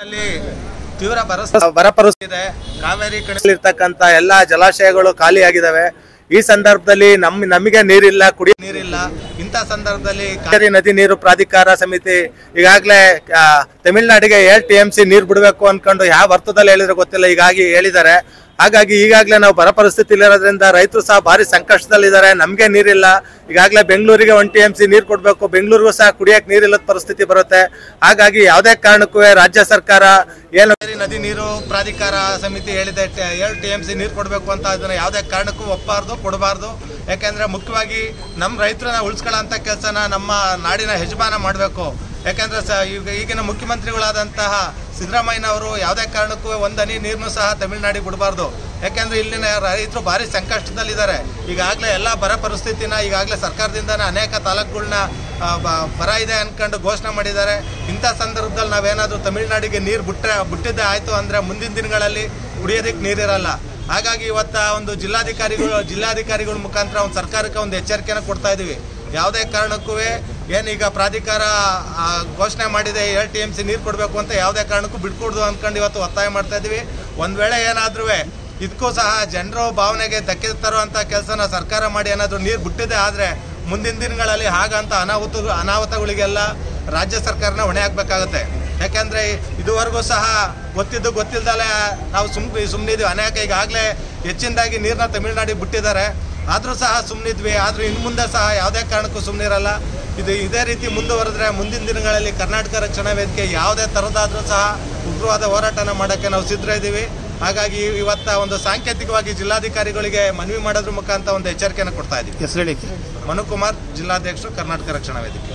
ಅಲ್ಲಿ ತೀವ್ರ ಬರ ಬರ ಪರಿಸ್ಥಿತಿ ಇದೆ ಕಾವೇರಿ ಕಣಿಲಿರ್ತಕ್ಕಂತ ಎಲ್ಲಾ ಜಲಾಶಯಗಳು ಖಾಲಿಯಾಗಿದ್ದಾವೆ ಈ ಸಂದರ್ಭದಲ್ಲಿ ನಮ್ ನಮಗೆ ನೀರಿಲ್ಲ ಕುಡಿಯ ನೀರಿಲ್ಲ ಇಂಥ ಸಂದರ್ಭದಲ್ಲಿ ಕಾವೇರಿ ನದಿ ನೀರು ಪ್ರಾಧಿಕಾರ ಸಮಿತಿ ಈಗಾಗಲೇ ತಮಿಳ್ನಾಡಿಗೆ ಏಳ್ ಟಿ ಎಂ ಸಿ ನೀರು ಬಿಡಬೇಕು ಅನ್ಕೊಂಡು ಯಾವ ಅರ್ಥದಲ್ಲಿ ಹೇಳಿದ್ರೆ ಗೊತ್ತಿಲ್ಲ ಹೀಗಾಗಿ ಹೇಳಿದ್ದಾರೆ ಹಾಗಾಗಿ ಈಗಾಗಲೇ ನಾವು ಬರ ಪರಿಸ್ಥಿತಿಲಿರೋದ್ರಿಂದ ರೈತರು ಸಹ ಭಾರಿ ಸಂಕಷ್ಟದಲ್ಲಿದ್ದಾರೆ ನಮಗೆ ನೀರಿಲ್ಲ ಈಗಾಗಲೇ ಬೆಂಗಳೂರಿಗೆ ಒನ್ ಟಿ ಎಂ ಸಿ ನೀರು ಕೊಡಬೇಕು ಬೆಂಗಳೂರಿಗೂ ಸಹ ಕುಡಿಯಕ್ಕೆ ನೀರಿಲ್ಲದ ಪರಿಸ್ಥಿತಿ ಬರುತ್ತೆ ಹಾಗಾಗಿ ಯಾವುದೇ ಕಾರಣಕ್ಕೂ ರಾಜ್ಯ ಸರ್ಕಾರ ಏನು ನದಿ ನೀರು ಪ್ರಾಧಿಕಾರ ಸಮಿತಿ ಹೇಳಿದೆ ಏಳು ಟಿ ಎಂ ಸಿ ನೀರು ಕೊಡಬೇಕು ಅಂತ ಅದನ್ನ ಯಾವುದೇ ಕಾರಣಕ್ಕೂ ಒಪ್ಪಬಾರ್ದು ಕೊಡಬಾರ್ದು ಯಾಕೆಂದ್ರೆ ಮುಖ್ಯವಾಗಿ ನಮ್ಮ ರೈತರನ್ನ ಉಳಿಸ್ಕೊಳ್ಳೋಂಥ ಕೆಲಸನ ನಮ್ಮ ನಾಡಿನ ಯಜಮಾನ ಮಾಡಬೇಕು ಯಾಕಂದ್ರೆ ಸ ಈಗ ಈಗಿನ ಮುಖ್ಯಮಂತ್ರಿಗಳಾದಂತಹ ಸಿದ್ದರಾಮಯ್ಯನವರು ಯಾವುದೇ ಕಾರಣಕ್ಕೂ ಒಂದು ಹನಿ ನೀರನ್ನು ಸಹ ತಮಿಳುನಾಡಿಗೆ ಬಿಡಬಾರ್ದು ಯಾಕೆಂದ್ರೆ ಇಲ್ಲಿನ ರೈತರು ಭಾರಿ ಸಂಕಷ್ಟದಲ್ಲಿದ್ದಾರೆ ಈಗಾಗಲೇ ಎಲ್ಲ ಬರ ಪರಿಸ್ಥಿತಿನ ಈಗಾಗಲೇ ಸರ್ಕಾರದಿಂದನೇ ಅನೇಕ ತಾಲೂಕುಗಳನ್ನ ಆ, ಬ- ಬರ ಇದೆ ಅನ್ಕೊಂಡು ಘೋಷಣೆ ಮಾಡಿದ್ದಾರೆ ಇಂಥ ಸಂದರ್ಭದಲ್ಲಿ ನಾವೇನಾದರೂ ತಮಿಳುನಾಡಿಗೆ ನೀರು ಬಿಟ್ಟರೆ ಬಿಟ್ಟಿದ್ದೆ ಆಯಿತು ಅಂದರೆ ಮುಂದಿನ ದಿನಗಳಲ್ಲಿ ಕುಡಿಯೋದಕ್ಕೆ ನೀರಿರಲ್ಲ ಹಾಗಾಗಿ ಇವತ್ತ ಒಂದು ಜಿಲ್ಲಾಧಿಕಾರಿಗಳು ಜಿಲ್ಲಾಧಿಕಾರಿಗಳ ಮುಖಾಂತರ ಒಂದು ಸರ್ಕಾರಕ್ಕೆ ಒಂದು ಎಚ್ಚರಿಕೆನ ಕೊಡ್ತಾ ಇದೀವಿ ಯಾವುದೇ ಕಾರಣಕ್ಕೂ ಏನೀಗ ಪ್ರಾಧಿಕಾರ ಆ, ಘೋಷಣೆ ಮಾಡಿದೆ ಏಳು ಟಿ ಎಂ ಸಿ ನೀರು ಕೊಡಬೇಕು ಅಂತ ಯಾವುದೇ ಕಾರಣಕ್ಕೂ ಬಿಟ್ಕೊಡ್ದು ಅಂದ್ಕೊಂಡು ಇವತ್ತು ಒತ್ತಾಯ ಮಾಡ್ತಾ ಇದೀವಿ ಒಂದು ವೇಳೆ ಏನಾದ್ರೂ ಇದಕ್ಕೂ ಸಹ ಜನರು ಭಾವನೆಗೆ ಧಕ್ಕೆ ತರುವಂಥ ಕೆಲಸನ ಸರ್ಕಾರ ಮಾಡಿ ಏನಾದರೂ ನೀರು ಬಿಟ್ಟಿದೆ ಆದರೆ ಮುಂದಿನ ದಿನಗಳಲ್ಲಿ ಹಾಗಂತ ಅನಾಹುತ ಅನಾಹುತಗಳಿಗೆಲ್ಲ ರಾಜ್ಯ ಸರ್ಕಾರನ ಹೊಣೆ ಹಾಕ್ಬೇಕಾಗುತ್ತೆ ಯಾಕೆಂದ್ರೆ ಇದುವರೆಗೂ ಸಹ ಗೊತ್ತಿದ್ದು ಗೊತ್ತಿಲ್ದಲೆ ನಾವು ಸುಮ್ ಸುಮ್ಮನಿದ್ವಿ ಅನೇಕ ಈಗಾಗಲೇ ಹೆಚ್ಚಿನದಾಗಿ ನೀರನ್ನ ತಮಿಳುನಾಡಿಗೆ ಬಿಟ್ಟಿದ್ದಾರೆ ಆದರೂ ಸಹ ಸುಮ್ಮನಿದ್ವಿ ಆದರೂ ಇನ್ನು ಮುಂದೆ ಸಹ ಯಾವುದೇ ಕಾರಣಕ್ಕೂ ಸುಮ್ಮನಿರಲ್ಲ ಇದು ಇದೇ ರೀತಿ ಮುಂದುವರೆದ್ರೆ ಮುಂದಿನ ದಿನಗಳಲ್ಲಿ ಕರ್ನಾಟಕ ರಕ್ಷಣಾ ವೇದಿಕೆ ಯಾವುದೇ ಥರದಾದ್ರೂ ಸಹ ಉಗ್ರವಾದ ಹೋರಾಟನ ಮಾಡೋಕ್ಕೆ ನಾವು ಸಿದ್ಧರಿದ್ದೀವಿ ಹಾಗಾಗಿ ಇವತ್ತ ಒಂದು ಸಾಂಕೇತಿಕವಾಗಿ ಜಿಲ್ಲಾಧಿಕಾರಿಗಳಿಗೆ ಮನವಿ ಮಾಡೋದ್ರ ಮುಖಾಂತರ ಒಂದು ಎಚ್ಚರಿಕೆಯನ್ನು ಕೊಡ್ತಾ ಇದ್ದೀವಿ ಹೆಸರು ಹೇಳಿ ಮನುಕುಮಾರ್ ಜಿಲ್ಲಾಧ್ಯಕ್ಷರು ಕರ್ನಾಟಕ ರಕ್ಷಣಾ ವೇದಿಕೆ